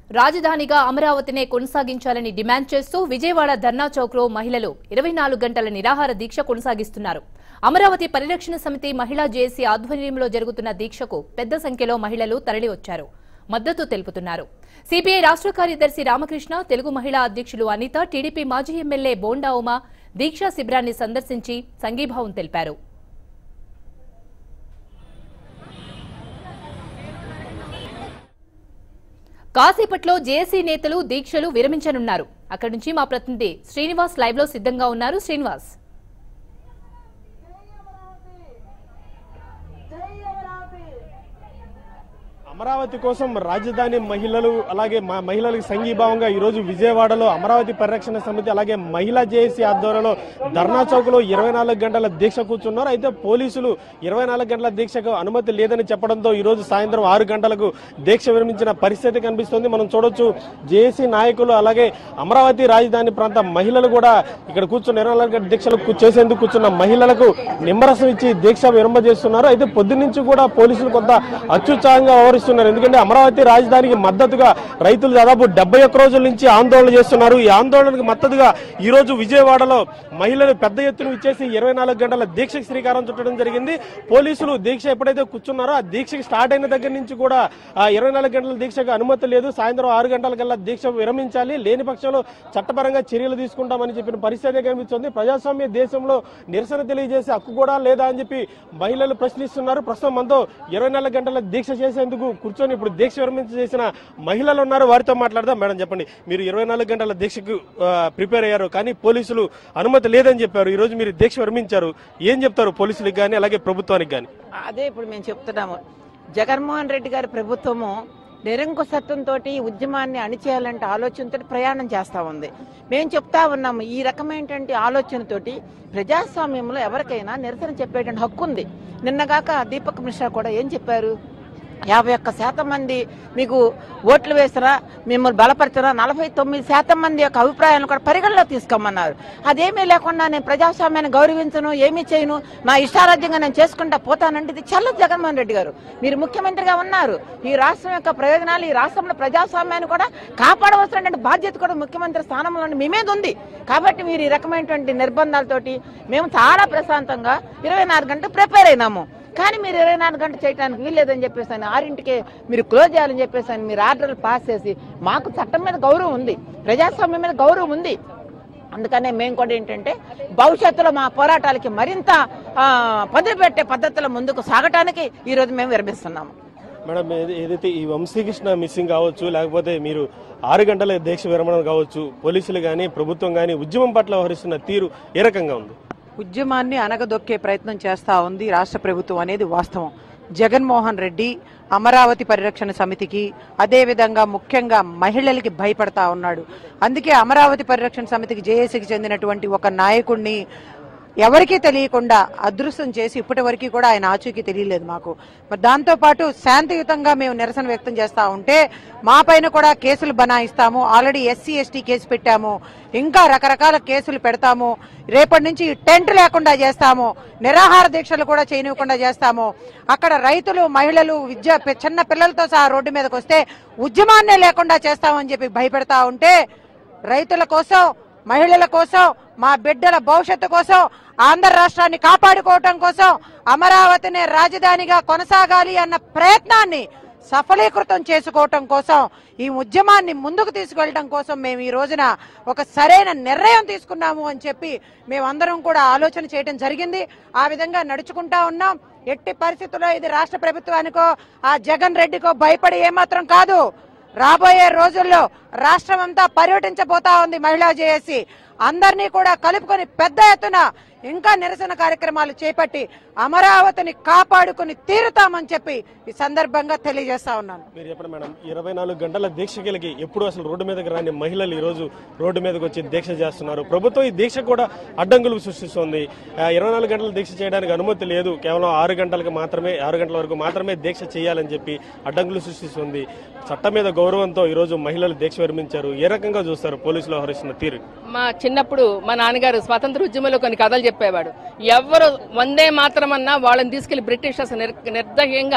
రాజధానిగా అమరావతినే కొనసాగించాలని డిమాండ్ చేస్తూ విజయవాడ ధర్నా చౌక్లో మహిళలు ఇరవై నాలుగు గంటల నిరాహార దీక్ష కొనసాగిస్తున్నారు అమరావతి పరిరక్షణ సమితి మహిళా జేఏసీ ఆధ్వర్యంలో జరుగుతున్న దీక్షకు పెద్ద సంఖ్యలో మహిళలు తరలివచ్చారు మద్దతు తెలుపుతున్నారు సిపిఐ రాష్ట్ర కార్యదర్శి రామకృష్ణ తెలుగు మహిళా అధ్యక్షులు అనిత టీడీపీ మాజీ ఎమ్మెల్యే బోండా ఉమా దీక్షా శిబిరాన్ని సందర్శించి సంఘీభావం తెలిపారు కాసేపట్లో జేఏసీ నేతలు దీక్షలు విరమించనున్నారు అక్కడి నుంచి మా ప్రతినిధి శ్రీనివాస్ లైవ్ లో సిద్ధంగా ఉన్నారు శ్రీనివాస్ అమరావతి కోసం రాజధాని మహిళలు అలాగే మా మహిళలకు సంఘీభావంగా ఈ రోజు విజయవాడలో అమరావతి పరిరక్షణ సమితి అలాగే మహిళా జేఏసీ ఆధ్వర్యంలో ధర్నా చౌక్ లో ఇరవై నాలుగు గంటల దీక్ష కూర్చున్నారు అయితే పోలీసులు ఇరవై నాలుగు గంటల దీక్షకు అనుమతి లేదని చెప్పడంతో ఈ రోజు సాయంత్రం ఆరు గంటలకు దీక్ష విరమించిన పరిస్థితి కనిపిస్తోంది మనం చూడొచ్చు జేఏసీ నాయకులు అలాగే అమరావతి రాజధాని ప్రాంత మహిళలు కూడా ఇక్కడ కూర్చున్న ఇరవై నాలుగు గంటల దీక్షలు కూ- చేసేందుకు కూర్చున్న మహిళలకు నిమ్మరసం ఇచ్చి దీక్ష విరమింపజేస్తున్నారు అయితే పొద్దున్నుంచి కూడా పోలీసులు కొంత అత్యుత్సాహంగా వ్యవహరిస్తున్నారు ఎందుకంటే అమరావతి రాజధానికి మద్దతుగా రైతులు దాదాపు డెబ్బై ఒక్క రోజుల నుంచి ఆందోళన చేస్తున్నారు ఈ ఆందోళనకు మద్దతుగా ఈ రోజు విజయవాడలో మహిళలు పెద్ద ఎత్తున ఇచ్చేసి ఇరవై నాలుగు గంటల దీక్షకు శ్రీకారం చుట్టడం జరిగింది పోలీసులు దీక్ష ఎప్పుడైతే కూర్చున్నారో ఆ దీక్షకి స్టార్ట్ అయిన దగ్గర నుంచి కూడా ఆ ఇరవై నాలుగు గంటల దీక్షకు అనుమతి లేదు సాయంత్రం ఆరు గంటలకల్లా దీక్ష విరమించాలి లేని పక్షంలో చట్టపరంగా చర్యలు తీసుకుంటామని చెప్పిన పరిస్థితి కనిపిస్తుంది ప్రజాస్వామ్య దేశంలో నిరసన తెలియజేసే హక్కు కూడా లేదా అని చెప్పి మహిళలు ప్రశ్నిస్తున్నారు ప్రస్తుతం మనతో ఇరవై నాలుగు గంటల దీక్ష చేసేందుకు కూర్చొని ఇప్పుడు దీక్ష విరమించి చేసిన మహిళలు ఉన్నారు వారితో మాట్లాడదాం మేడం చెప్పండి మీరు ఇరవై నాలుగు గంటల దీక్షకు ప్రిపేర్ అయ్యారు కానీ పోలీసులు అనుమతి లేదని చెప్పారు ఈ రోజు మీరు దీక్ష విరమించారు ఏం చెప్తారు పోలీసులకు కానీ అలాగే ప్రభుత్వానికి కానీ అదే ఇప్పుడు మేము చెప్తున్నాము జగన్మోహన్ రెడ్డి గారి ప్రభుత్వము నిరంకుశత్వంతో ఉద్యమాన్ని అణిచేయాలంటే ఆలోచనతో ప్రయాణం చేస్తా ఉంది మేము చెప్తా ఉన్నాము ఈ రకమైనటువంటి ఆలోచనతోటి ప్రజాస్వామ్యంలో ఎవరికైనా నిరసన చెప్పేటువంటి హక్కు ఉంది నిన్నగాక దీపక్ మిశ్రా కూడా ఏం చెప్పారు యాభై ఒక్క శాతం మంది మీకు ఓట్లు వేసినా మిమ్మల్ని బలపరిచినా నలభై తొమ్మిది శాతం మంది యొక్క అభిప్రాయాలను కూడా పరిగణలో తీసుకోమన్నారు అదేమీ లేకుండా నేను ప్రజాస్వామ్యాన్ని గౌరవించను ఏమీ చేయను నా ఇష్టారాజ్యంగా నేను చేసుకుంటా పోతానంటే ఇది చల్లదు జగన్మోహన్ రెడ్డి గారు మీరు ముఖ్యమంత్రిగా ఉన్నారు ఈ రాష్ట్రం యొక్క ప్రయోజనాలు ఈ రాష్ట్రంలో ప్రజాస్వామ్యాన్ని కూడా కాపాడవలసినటువంటి బాధ్యత కూడా ముఖ్యమంత్రి స్థానంలో మీ మీద ఉంది కాబట్టి మీరు ఈ రకమైనటువంటి నిర్బంధాలతోటి మేము చాలా ప్రశాంతంగా ఇరవై నాలుగు గంటలు ప్రిపేర్ అయినాము కానీ మీరు ఇరవై నాలుగు గంటలు చేయడానికి వీల్లేదని చెప్పేసి అని ఆరింటికే మీరు క్లోజ్ చేయాలని చెప్పేసి అని మీరు ఆర్డర్లు పాస్ చేసి మాకు చట్టం మీద గౌరవం ఉంది ప్రజాస్వామ్యం మీద గౌరవం ఉంది అందుకనే మేము కూడా ఏంటంటే భవిష్యత్తులో మా పోరాటాలకి మరింత ఆ, పదులు పెట్టే పద్ధతిలో ముందుకు సాగటానికి ఈరోజు మేము విరమిస్తున్నాము మేడం ఏది- ఏదైతే ఈ వంశీకృష్ణ మిస్సింగ్ కావచ్చు లేకపోతే మీరు ఆరు గంటల దీక్ష విరమణ కావచ్చు పోలీసులు కానీ ప్రభుత్వం కానీ ఉద్యమం పట్ల వ్యవహరిస్తున్న తీరు ఏ రకంగా ఉంది ఉద్యమాన్ని అనగదొక్కే ప్రయత్నం చేస్తా ఉంది రాష్ట్ర ప్రభుత్వం అనేది వాస్తవం జగన్మోహన్ రెడ్డి అమరావతి పరిరక్షణ సమితికి అదేవిధంగా ముఖ్యంగా మహిళలకి భయపడతా ఉన్నాడు అందుకే అమరావతి పరిరక్షణ సమితికి జేఏసీకి చెందినటువంటి ఒక నాయకుడిని ఎవరికీ తెలియకుండా అదృశ్యం చేసి ఇప్పటి వరకు కూడా ఆయన ఆచూకీ తెలియలేదు మాకు మరి దాంతో పాటు శాంతియుతంగా మేము నిరసన వ్యక్తం చేస్తా ఉంటే మా పైన కూడా కేసులు బనాయిస్తాము ఆల్రెడీ ఎస్సీ ఎస్టీ కేసు పెట్టాము ఇంకా రకరకాల కేసులు పెడతాము రేపటి నుంచి టెంట్ లేకుండా చేస్తాము నిరాహార దీక్షలు కూడా చేయనివ్వకుండా చేస్తాము అక్కడ రైతులు మహిళలు విద్య పి- చిన్న పిల్లలతో సహా రోడ్డు మీదకి వస్తే ఉద్యమాన్నే లేకుండా చేస్తామని చెప్పి భయపెడతా ఉంటే రైతుల కోసం మహిళల కోసం మా బిడ్డల భవిష్యత్తు కోసం ఆంధ్ర రాష్ట్రాన్ని కాపాడుకోవటం కోసం అమరావతిని రాజధానిగా కొనసాగాలి అన్న ప్రయత్నాన్ని సఫలీకృతం చేసుకోవటం కోసం ఈ ఉద్యమాన్ని ముందుకు తీసుకెళ్ళటం కోసం మేము ఈ రోజున ఒక సరైన నిర్ణయం తీసుకున్నాము అని చెప్పి మేమందరం కూడా ఆలోచన చేయడం జరిగింది ఆ విధంగా నడుచుకుంటా ఉన్నాం ఎట్టి పరిస్థితుల్లో ఇది రాష్ట్ర ప్రభుత్వానికో ఆ జగన్ రెడ్డికో భయపడి ఏమాత్రం కాదు రాబోయే రోజుల్లో రాష్ట్రం అంతా పర్యటించబోతా ఉంది మహిళా జేఏసీ అందరినీ కూడా కలుపుకొని పెద్ద ఎత్తున ఇంకా నిరసన కార్యక్రమాలు చేపట్టి అమరావతిని కాపాడుకుని తీరుతామని చెప్పి ఈ సందర్భంగా తెలియజేస్తా ఉన్నాను మీరు చెప్పండి మేడం ఇరవై నాలుగు గంటల దీక్షకెళ్ళి ఎప్పుడు అసలు రోడ్డు మీదకి రాని మహిళలు ఈ రోజు రోడ్డు మీదకి వచ్చి దీక్ష చేస్తున్నారు ప్రభుత్వం ఈ దీక్ష కూడా అడ్డంకులు సృష్టిస్తుంది ఆ, ఇరవై నాలుగు గంటల దీక్ష చేయడానికి అనుమతి లేదు కేవలం ఆరు గంటలకు మాత్రమే ఆరు గంటల వరకు మాత్రమే దీక్ష చేయాలని చెప్పి అడ్డంకులు సృష్టిస్తుంది చట్టం మీద గౌరవంతో ఈ రోజు మహిళలు దీక్ష విరమించారు ఏ రకంగా చూస్తారు పోలీసులు వ్యవహరిస్తున్న తీరు మా చిన్నప్పుడు మా నాన్నగారు స్వాతంత్ర ఉద్యమంలో కొన్ని కథలు చెప్పేవాడు ఎవరు వందే మాత్రమన్నా వాళ్ళని తీసుకెళ్లి బ్రిటిషర్స్ నిర్- నిర్దయంగా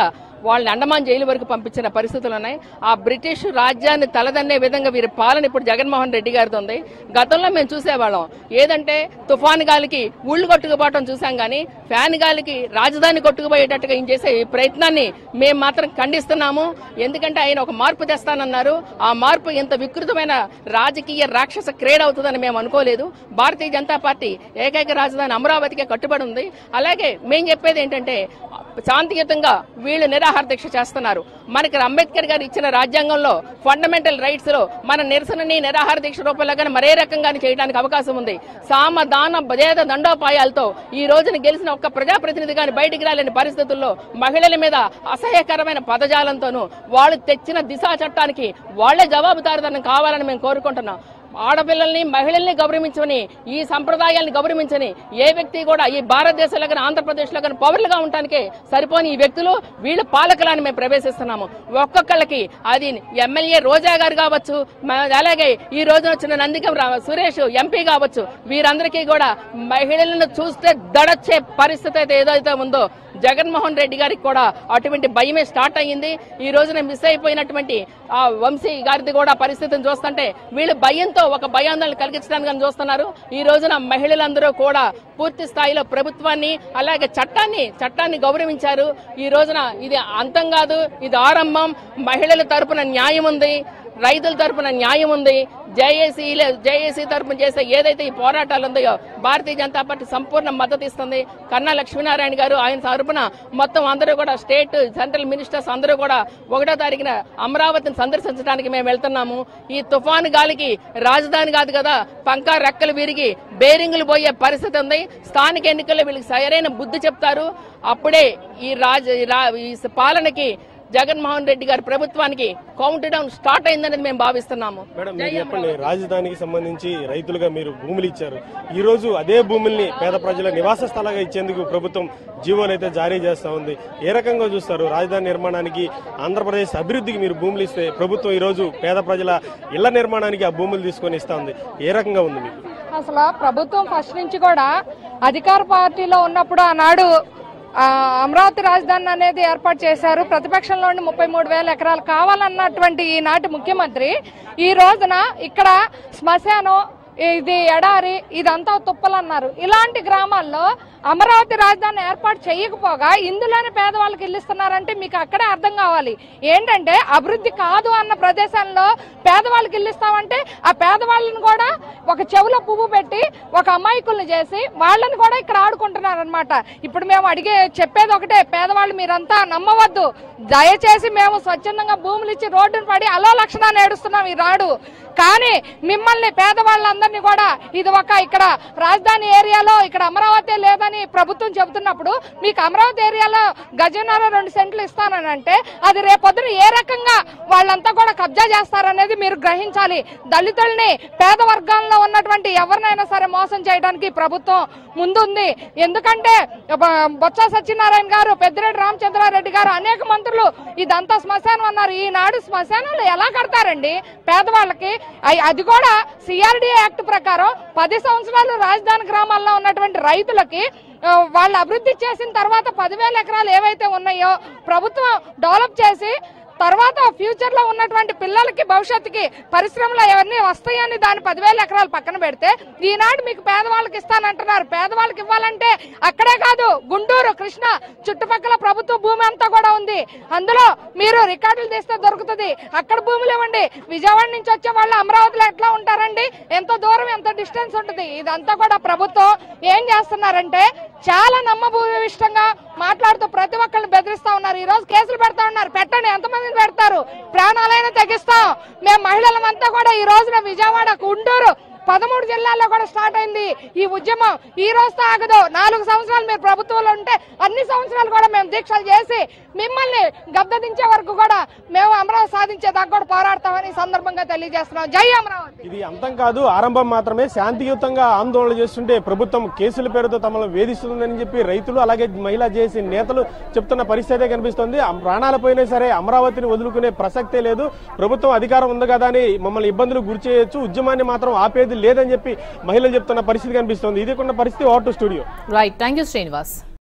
వాళ్ళని అండమాన్ జైలు వరకు పంపించిన పరిస్థితులు ఉన్నాయి ఆ బ్రిటిష్ రాజ్యాన్ని తలదన్నే విధంగా వీరి పాలన ఇప్పుడు జగన్మోహన్ రెడ్డి గారితో ఉంది గతంలో మేము చూసేవాళ్ళం ఏదంటే తుఫాన్ గాలికి ఊళ్ళు కొట్టుకుపోవటం చూసాం కానీ ఫ్యాన్ గాలికి రాజధాని కొట్టుకుపోయేటట్టుగా ఈయన చేసే ఈ ప్రయత్నాన్ని మేము మాత్రం ఖండిస్తున్నాము ఎందుకంటే ఆయన ఒక మార్పు తెస్తానన్నారు ఆ మార్పు ఇంత వికృతమైన రాజకీయ రాక్షస క్రీడ అవుతుందని మేము అనుకోలేదు భారతీయ జనతా పార్టీ ఏకైక రాజధాని అమరావతికే కట్టుబడి ఉంది అలాగే మేము చెప్పేది ఏంటంటే శాంతియుతంగా వీళ్ళు నిరాహార దీక్ష చేస్తున్నారు మనకి అంబేద్కర్ గారు ఇచ్చిన రాజ్యాంగంలో ఫండమెంటల్ రైట్స్ లో మన నిరసనని నిరాహార దీక్ష రూపంలో కానీ మరే రకంగా చేయడానికి అవకాశం ఉంది సామ దాన భేద దండోపాయాలతో ఈ రోజున గెలిచిన ఒక్క ప్రజాప్రతినిధి కానీ బయటికి రాలేని పరిస్థితుల్లో మహిళల మీద అసహ్యకరమైన పదజాలంతోనూ వాళ్ళు తెచ్చిన దిశా చట్టానికి వాళ్లే జవాబుదారుదనం కావాలని మేము కోరుకుంటున్నాం ఆడపిల్లల్ని మహిళల్ని గౌరవించని ఈ సంప్రదాయాల్ని గౌరవించని ఏ వ్యక్తి కూడా ఈ భారతదేశంలో కానీ ఆంధ్రప్రదేశ్లో కానీ పౌరులుగా ఉండటానికి సరిపోని ఈ వ్యక్తులు వీళ్ళు పాలకులని మేము ప్రవేశిస్తున్నాము ఒక్కొక్కళ్ళకి అది ఎమ్మెల్యే రోజా గారు కావచ్చు మ- అలాగే ఈ రోజున వచ్చిన నందికం రా- సురేష్ ఎంపీ కావచ్చు వీరందరికీ కూడా మహిళలను చూస్తే దడచ్చే పరిస్థితి అయితే ఏదైతే ఉందో జగన్మోహన్ రెడ్డి గారికి కూడా అటువంటి భయమే స్టార్ట్ అయ్యింది ఈ రోజున మిస్ అయిపోయినటువంటి ఆ వంశీ గారిది కూడా పరిస్థితిని చూస్తుంటే వీళ్ళు భయంతో ఒక భయాందోళన కలిగించడానికి అని చూస్తున్నారు ఈ రోజున మహిళలందరూ కూడా పూర్తి స్థాయిలో ప్రభుత్వాన్ని అలాగే చట్టాన్ని చట్టాన్ని గౌరవించారు ఈ రోజున ఇది అంతం కాదు ఇది ఆరంభం మహిళల తరపున న్యాయం ఉంది రైతుల తరపున న్యాయం ఉంది జేఏసీ జేఏసీ తరపున చేసే ఏదైతే ఈ పోరాటాలు ఉన్నాయో భారతీయ జనతా పార్టీ సంపూర్ణ మద్దతు ఇస్తుంది కన్నా లక్ష్మీనారాయణ గారు ఆయన తరపున మొత్తం అందరూ కూడా స్టేట్ సెంట్రల్ మినిస్టర్స్ అందరూ కూడా ఒకటో తారీఖున అమరావతిని సందర్శించడానికి మేము వెళ్తున్నాము ఈ తుఫాను గాలికి రాజధాని కాదు కదా పంకా రెక్కలు విరిగి బేరింగులు పోయే పరిస్థితి ఉంది స్థానిక ఎన్నికల్లో వీళ్ళకి సరైన బుద్ధి చెప్తారు అప్పుడే ఈ రాజ ఈ రా- ఈ పాలనకి జగన్మోహన్ రెడ్డి గారి ప్రభుత్వానికి కౌంట్ డౌన్ స్టార్ట్ అయిందనేది మేము భావిస్తున్నాము మేడం మీరు చెప్పండి రాజధానికి సంబంధించి రైతులుగా మీరు భూములు ఇచ్చారు ఈ రోజు అదే భూముల్ని పేద ప్రజల నివాస స్థలంగా ఇచ్చేందుకు ప్రభుత్వం జీవోలు అయితే జారీ చేస్తా ఉంది ఏ రకంగా చూస్తారు రాజధాని నిర్మాణానికి ఆంధ్రప్రదేశ్ అభివృద్ధికి మీరు భూములు ఇస్తే ప్రభుత్వం ఈ రోజు పేద ప్రజల ఇళ్ల నిర్మాణానికి ఆ భూములు తీసుకొని ఇస్తా ఉంది ఏ రకంగా ఉంది మీకు అసలు ప్రభుత్వం ఫస్ట్ నుంచి కూడా అధికార పార్టీలో ఉన్నప్పుడు ఆనాడు ఆ, అమరావతి రాజధాని అనేది ఏర్పాటు చేశారు ప్రతిపక్షంలో ఉండి ముప్పై మూడు వేల ఎకరాలు కావాలన్నటువంటి ఈనాటి ముఖ్యమంత్రి ఈ రోజున ఇక్కడ శ్మశానం ఇది ఎడారి ఇదంతా తుప్పలన్నారు ఇలాంటి గ్రామాల్లో అమరావతి రాజధాని ఏర్పాటు చేయకపోగా ఇందులోనే పేదవాళ్ళకి ఇల్లు ఇస్తున్నారంటే మీకు అక్కడే అర్థం కావాలి ఏంటంటే అభివృద్ధి కాదు అన్న ప్రదేశంలో పేదవాళ్ళకి ఇల్లు ఇస్తామంటే ఆ పేదవాళ్ళని కూడా ఒక చెవులో పువ్వు పెట్టి ఒక అమాయకుల్ని చేసి వాళ్ళని కూడా ఇక్కడ ఆడుకుంటున్నారు అనమాట ఇప్పుడు మేము అడిగే చెప్పేది ఒకటే పేదవాళ్ళు మీరంతా నమ్మవద్దు దయచేసి మేము స్వచ్ఛందంగా భూములు ఇచ్చి రోడ్డును పడి అలో లక్షణాన్ని ఏడుస్తున్నాం ఈ రాడు కానీ మిమ్మల్ని పేదవాళ్ళందరినీ కూడా ఇది ఒక ఇక్కడ రాజధాని ఏరియాలో ఇక్కడ అమరావతి లేదని ప్రభుత్వం చెబుతున్నప్పుడు మీకు అమరావతి ఏరియాలో గజన్నర రెండు సెంట్లు ఇస్తానని అంటే అది రేపొద్దున ఏ రకంగా వాళ్ళంతా కూడా కబ్జా చేస్తారనేది మీరు గ్రహించాలి దళితుల్ని పేద వర్గాల్లో ఉన్నటువంటి ఎవరినైనా సరే మోసం చేయడానికి ఈ ప్రభుత్వం ముందుంది ఎందుకంటే బ- బొత్స సత్యనారాయణ గారు పెద్దిరెడ్డి రామచంద్రారెడ్డి గారు అనేక మంత్రులు ఇదంతా శ్మశానం అన్నారు ఈనాడు శ్మశానాలు ఎలా కడతారండి పేదవాళ్ళకి అయ్- అది కూడా సిఆర్డి యాక్ట్ ప్రకారం పది సంవత్సరాలు రాజధాని గ్రామాల్లో ఉన్నటువంటి రైతులకి ఆ, వాళ్ళు అభివృద్ధి చేసిన తర్వాత పదివేల ఎకరాలు ఏవైతే ఉన్నాయో ప్రభుత్వం డెవలప్ చేసి తర్వాత ఫ్యూచర్ లో ఉన్నటువంటి పిల్లలకి భవిష్యత్తుకి పరిశ్రమలు అవన్నీ వస్తాయని దాని పదివేల ఎకరాలు పక్కన పెడితే ఈనాడు మీకు పేదవాళ్ళకి ఇస్తానంటున్నారు పేదవాళ్ళకి ఇవ్వాలంటే అక్కడే కాదు గుంటూరు కృష్ణ చుట్టుపక్కల ప్రభుత్వ భూమి అంతా కూడా ఉంది అందులో మీరు రికార్డులు తీస్తే దొరుకుతుంది అక్కడ భూములు ఇవ్వండి విజయవాడ నుంచి వచ్చే వాళ్ళు అమరావతిలో ఎట్లా ఉంటారండి ఎంత దూరం ఎంత డిస్టెన్స్ ఉంటుంది ఇదంతా కూడా ప్రభుత్వం ఏం చేస్తున్నారంటే చాలా నమ్మభూయిష్టంగా మాట్లాడుతూ ప్రతి ఒక్కరిని బెదిరిస్తా ఉన్నారు ఈ రోజు కేసులు పెడతా ఉన్నారు పెట్టండి ఎంతమందిని పెడతారు ప్రాణాలైనా తెగిస్తాం మేము మహిళలమంతా కూడా ఈ రోజున విజయవాడ గుంటూరు పదమూడు జిల్లాల్లో కూడా స్టార్ట్ అయింది ఈ ఉద్యమం ఈ రోజుతో ఆగదు నాలుగు సంవత్సరాలు మీరు ప్రభుత్వంలో ఉంటే అన్ని సంవత్సరాలు కూడా మేము దీక్షలు చేసి మిమ్మల్ని గద్దదించే వరకు కూడా మేము అమరావతి సాధించేదాకా కూడా పోరాడతామని ఈ సందర్భంగా తెలియజేస్తున్నాం జై అమరావతి ఇది అంతం కాదు ఆరంభం మాత్రమే శాంతియుతంగా ఆందోళన చేస్తుంటే ప్రభుత్వం కేసుల పేరుతో తమను వేధిస్తుందని చెప్పి రైతులు అలాగే మహిళా జేసీ నేతలు చెప్తున్న పరిస్థితే కనిపిస్తోంది ఆ ప్రాణాలు పోయినా సరే అమరావతిని వదులుకునే ప్రసక్తే లేదు ప్రభుత్వం అధికారం ఉంది కదా అని మమ్మల్ని ఇబ్బందులు గురి చేయొచ్చు ఉద్యమాన్ని మాత్రం ఆపేది లేదని చెప్పి మహిళలు చెప్తున్న పరిస్థితి కనిపిస్తోంది ఇది కొన్న పరిస్థితి water studio right thank you Srinivas